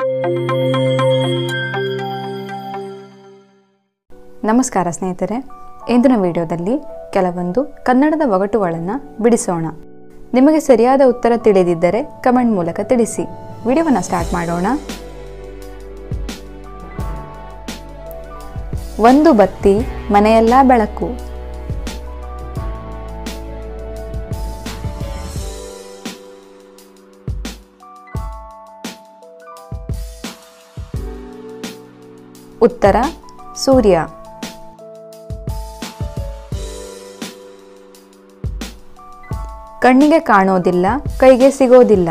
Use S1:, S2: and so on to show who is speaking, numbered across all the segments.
S1: ನಮಸ್ಕಾರ ಸ್ನೇಹಿತರೆ ಇಂದಿನ ವಿಡಿಯೋದಲ್ಲಿ ಕೆಲವೊಂದು ಕನ್ನಡದ ಒಗಟುಗಳನ್ನು ಬಿಡಿಸೋಣ ನಿಮಗೆ ಸರಿಯಾದ ಉತ್ತರ ತಿಳಿದಿದ್ದರೆ ಕಮೆಂಟ್ ಮೂಲಕ ತಿಳಿಸಿ ವಿಡಿಯೋವನ್ನು ಸ್ಟಾರ್ಟ್ ಮಾಡೋಣ ಒಂದು ಬತ್ತಿ ಮನೆಯೆಲ್ಲ ಬೆಳಕು ಉತ್ತರ ಸೂರ್ಯ ಕಣ್ಣಿಗೆ ಕಾಣೋದಿಲ್ಲ ಕೈಗೆ ಸಿಗೋದಿಲ್ಲ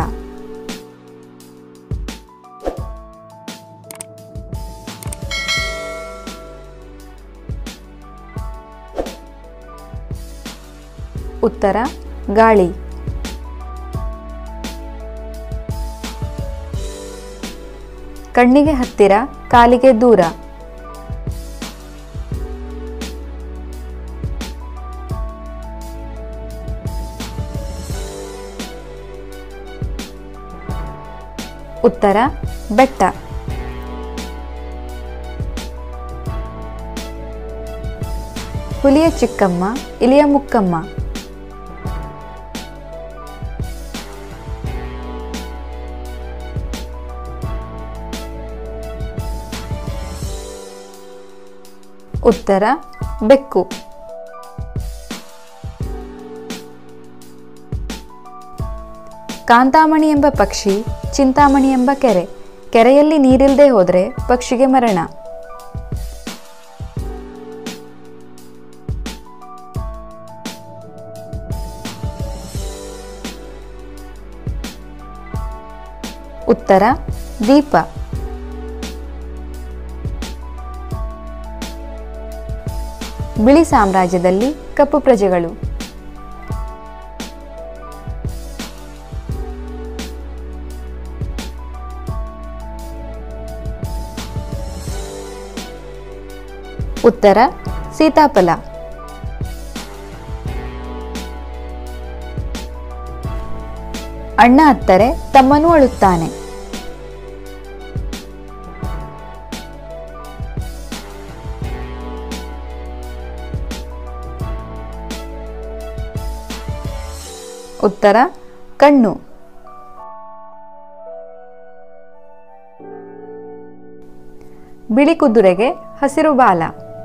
S1: ಉತ್ತರ ಗಾಳಿ ಕಣ್ಣಿಗೆ ಹತ್ತಿರ ಕಾಲಿಗೆ ದೂರ ಉತ್ತರ ಬೆಟ್ಟ ಹುಲಿಯ ಚಿಕ್ಕಮ್ಮ ಇಲಿಯ ಮುಕ್ಕಮ್ಮ ಉತ್ತರ ಬೆಕ್ಕು ಕಾಂತಾಮಣಿ ಎಂಬ ಪಕ್ಷಿ ಚಿಂತಾಮಣಿ ಎಂಬ ಕೆರೆ ಕೆರೆಯಲ್ಲಿ ನೀರಿಲ್ಲದೆ ಹೋದರೆ ಪಕ್ಷಿಗೆ ಮರಣ ಉತ್ತರ ದೀಪ ಬಿಳಿ ಸಾಮ್ರಾಜ್ಯದಲ್ಲಿ ಕಪ್ಪು ಪ್ರಜೆಗಳು ಉತ್ತರ ಸೀತಾಫಲ ಅಣ್ಣ ಅತ್ತರೆ ತಮ್ಮನೂ ಅಳುತ್ತಾನೆ ಉತ್ತರ ಕಣ್ಣು ಬಿಳಿ ಕುದುರೆಗೆ ಹಸಿರು ಬಾಲ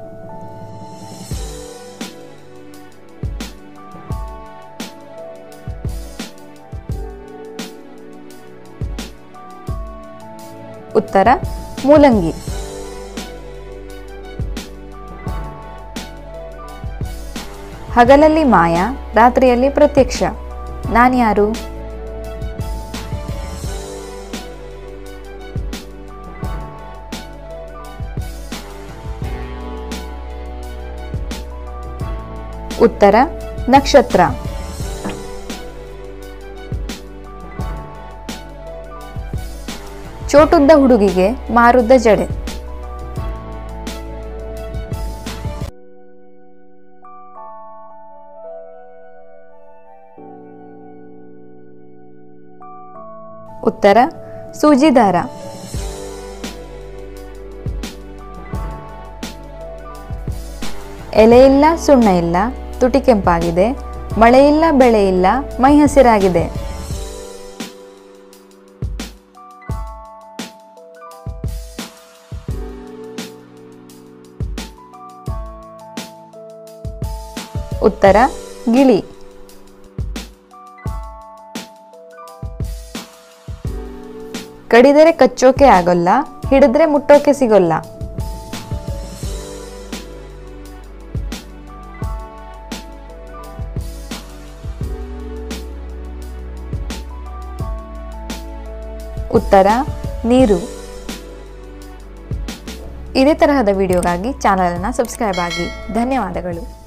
S1: ಉತ್ತರ ಮೂಲಂಗಿ ಹಗಲಲ್ಲಿ ಮಾಯ ರಾತ್ರಿಯಲ್ಲಿ ಪ್ರತ್ಯಕ್ಷ ನಾನ್ಯಾರು ಉತ್ತರ ನಕ್ಷತ್ರ ಚೋಟುದ್ದ ಹುಡುಗಿಗೆ ಮಾರುದ್ದ ಜಡೆ ಉತ್ತರ ಸೂಜಿದಾರ ಎಲೆ ಇಲ್ಲ ಸುಣ್ಣ ಇಲ್ಲ ತುಟಿ ಕೆಂಪಾಗಿದೆ ಮಳೆ ಇಲ್ಲ ಬೆಳೆ ಇಲ್ಲ ಮೈ ಹಸಿರಾಗಿದೆ ಉತ್ತರ ಗಿಳಿ ಕಡಿದರೆ ಕಚ್ಚೋಕೆ ಆಗೋಲ್ಲ ಹಿಡಿದ್ರೆ ಮುಟ್ಟೋಕೆ ಸಿಗೋಲ್ಲ ಉತ್ತರ ನೀರು ಇದೇ ತರಹದ ವಿಡಿಯೋಗಾಗಿ ಚಾನಲನ್ನು ಸಬ್ಸ್ಕ್ರೈಬ್ ಆಗಿ ಧನ್ಯವಾದಗಳು